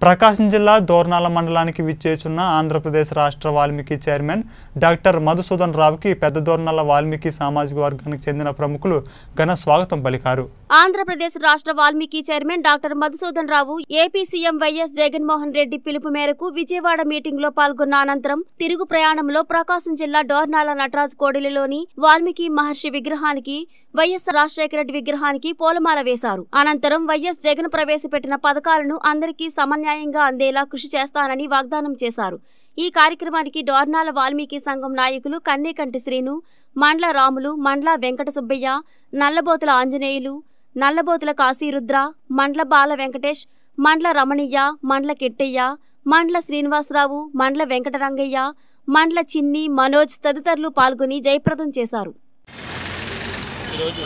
ప్రకాశం జిల్లా దోర్నాల మండలానికి విచ్చేచున్న ఆంధ్రప్రదేశ్ రాష్ట్ర వాల్మీకి చైర్మన్ డాక్టర్ మధుసూదన్ రావుకి పెద్ద దోర్నాల వాల్మీకి సామాజిక వర్గానికి చెందిన ప్రముఖులు ఘన స్వాగతం పలికారు ఆంధ్రప్రదేశ్ రాష్ట్ర Valmiki chairman doctor Madhusudan Rao AP CM YS Jaganmohan Reddy పిలుపు మేరకు విజయవాడ మీటింగ్ లో పాల్గొన్న అనంతరం తిరుగు ప్రయాణంలో ప్రకాశం జిల్లా డోర్నాల నటరాజ్ కోడిలలోని వాల్మీకి మహర్షి విగ్రహానికి వైఎస్ రాజశేఖర రెడ్డి విగ్రహానికి పూలమాల వేశారు అనంతరం వైఎస్ జగన్ ప్రవేశపెట్టిన పథకాలను అందరికీ సమన్యాయంగా అందేలా కృషి చేస్తానని వాగ్దానం చేశారు ఈ కార్యక్రమానికి డోర్నాల వాల్మీకి సంఘం నాయకులు కన్నేకంటి శ్రీను మండ్ల రాములు మండ్ల వెంకట సుబ్బయ్య నల్లబోతుల ఆంజనేయులు నల్లబోతుల కాశీరుద్ర మండ్ల బాల వెంకటేష్ మండ్ల రమణయ్య మండ్ల కిట్టయ్య మండ్ల శ్రీనివాసరావు మండ్ల వెంకటరంగయ్య మండ్ల చిన్ని మనోజ్ తదితరులు పాల్గొని జయప్రదం చేశారు ఈరోజు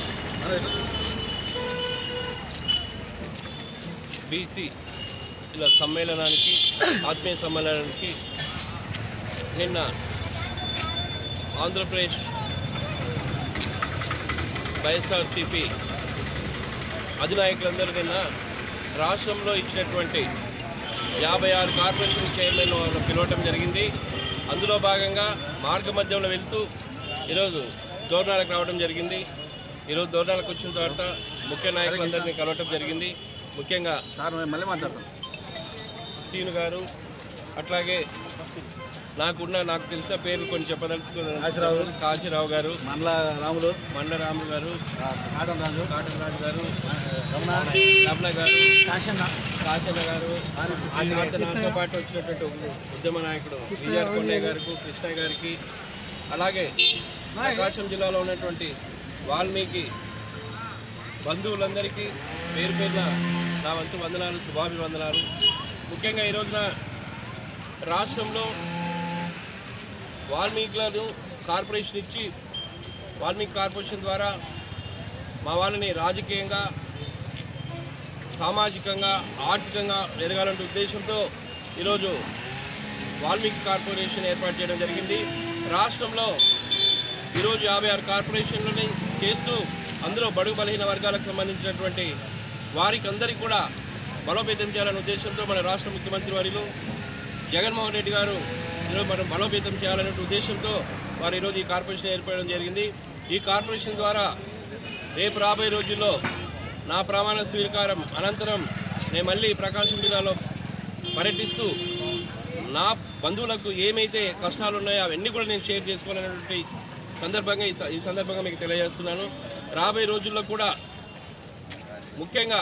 బీసీ ఇలా సమ్మేళనానికి ఆత్మీయ సమ్మేళనానికి నిన్న ఆంధ్రప్రదేశ్ వైఎస్ఆర్సిపి అధినాయకులందరూ నిన్న రాష్ట్రంలో ఇచ్చినటువంటి యాభై ఆరు కార్పొరేషన్ చైర్మన్ వాళ్ళు పిలవటం జరిగింది అందులో భాగంగా మార్గ మధ్యంలో వెళ్తూ ఈరోజు దోర్నాలకు రావడం జరిగింది ఈరోజు దోర్నాలకు వచ్చిన తర్వాత ముఖ్య నాయకులందరినీ కలవటం జరిగింది ముఖ్యంగా సార్ మేము మళ్ళీ మాట్లాడతాం సీను గారు అట్లాగే నాకున్న నాకు తెలిసిన పేర్లు కొన్ని చెప్పదలుచుకున్నాను కాశీరావు. కాశీరావు గారు మండల రాములు మండరాము గారు కాటన్ రాజు కాటన్ రాజు గారు రమణ రమణ గారు కాశన్న రాజన్న గారు ఆ నాతో నాతో పాటు వచ్చినటువంటి ఉద్యమ నాయకుడు విజయ్ కొండయ్య గారికి కృష్ణ గారికి అలాగే ప్రకాశం జిల్లాలో ఉన్నటువంటి వాల్మీకి బంధువులందరికీ పేరు పేరున నా వంతు వందనాలు శుభాభివందనాలు ముఖ్యంగా ఈ రోజున రాష్ట్రంలో వాల్మీకులను కార్పొరేషన్ ఇచ్చి వాల్మీకి కార్పొరేషన్ ద్వారా మా వాళ్ళని రాజకీయంగా సామాజికంగా ఆర్థికంగా ఎదగాలనే ఉద్దేశంతో ఈరోజు వాల్మీకి కార్పొరేషన్ ఏర్పాటు చేయడం జరిగింది రాష్ట్రంలో ఈరోజు యాభై ఆరు కార్పొరేషన్లని చేస్తూ అందులో బడుగు బలహీన వర్గాలకు సంబంధించినటువంటి వారికి అందరికీ కూడా బలోపేతం చేయాలనే ఉద్దేశంతో మన రాష్ట్ర ముఖ్యమంత్రి వర్యులు జగన్మోహన్ రెడ్డి గారు ఈరోజు మనం బలోపేతం చేయాలనే ఉద్దేశంతో వారు ఈరోజు ఈ కార్పొరేషన్ ఏర్పడడం జరిగింది ఈ కార్పొరేషన్ ద్వారా రేపు రాబోయే రోజుల్లో నా ప్రమాణ స్వీకారం అనంతరం నేను మళ్ళీ ప్రకాశం జిల్లాలో పర్యటిస్తూ నా బంధువులకు ఏమైతే కష్టాలు ఉన్నాయో అవన్నీ కూడా నేను షేర్ చేసుకోవాలనేటువంటి సందర్భంగా ఈ స- ఈ సందర్భంగా మీకు తెలియజేస్తున్నాను రాబోయే రోజుల్లో కూడా ముఖ్యంగా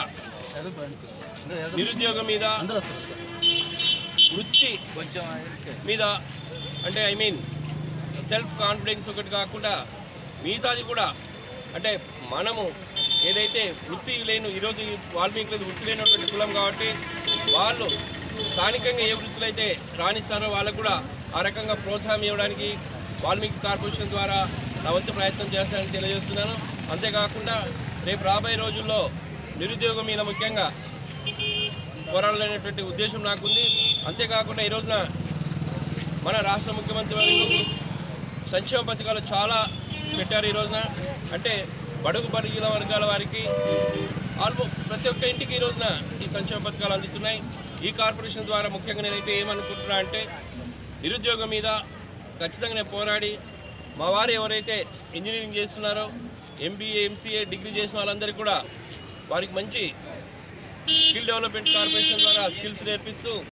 నిరుద్యోగం మీద అందరూ వస్తారు వృత్తి మీద అంటే ఐ మీన్ సెల్ఫ్ కాన్ఫిడెన్స్ ఒకటి కాకుండా మిగతాది కూడా అంటే మనము ఏదైతే వృత్తి లేని ఈరోజు ఈ వాల్మీకి వృత్తి లేనటువంటి కులం కాబట్టి వాళ్ళు స్థానికంగా ఏ వృత్తులు అయితే రాణిస్తారో వాళ్ళకు కూడా ఆ రకంగా ప్రోత్సాహం ఇవ్వడానికి వాల్మీకి కార్పొరేషన్ ద్వారా నా వంతు ప్రయత్నం చేస్తానని తెలియజేస్తున్నాను అంతేకాకుండా రేపు రాబోయే రోజుల్లో నిరుద్యోగం మీద ముఖ్యంగా పోరాడాలనేటువంటి ఉద్దేశం నాకుంది అంతేకాకుండా ఈ రోజున మన రాష్ట్ర ముఖ్యమంత్రి వారు సంక్షేమ పథకాలు చాలా పెట్టారు ఈ రోజున అంటే బడుగు బలిగిన వర్గాల వారికి ఆల్మోస్ట్ ప్రతి ఒక్క ఇంటికి ఈ రోజున ఈ సంక్షేమ పథకాలు అందుతున్నాయి ఈ కార్పొరేషన్ ద్వారా ముఖ్యంగా నేనైతే ఏమనుకుంటున్నా అంటే నిరుద్యోగం మీద ఖచ్చితంగా నేను పోరాడి మా వారు ఎవరైతే ఇంజనీరింగ్ చేస్తున్నారో ఎంబీఏ ఎంసీఏ డిగ్రీ చేసిన వాళ్ళందరికీ కూడా వారికి మంచి స్కిల్ డెవలప్మెంట్ కార్పొరేషన్ ద్వారా స్కిల్స్ నేర్పిస్తూ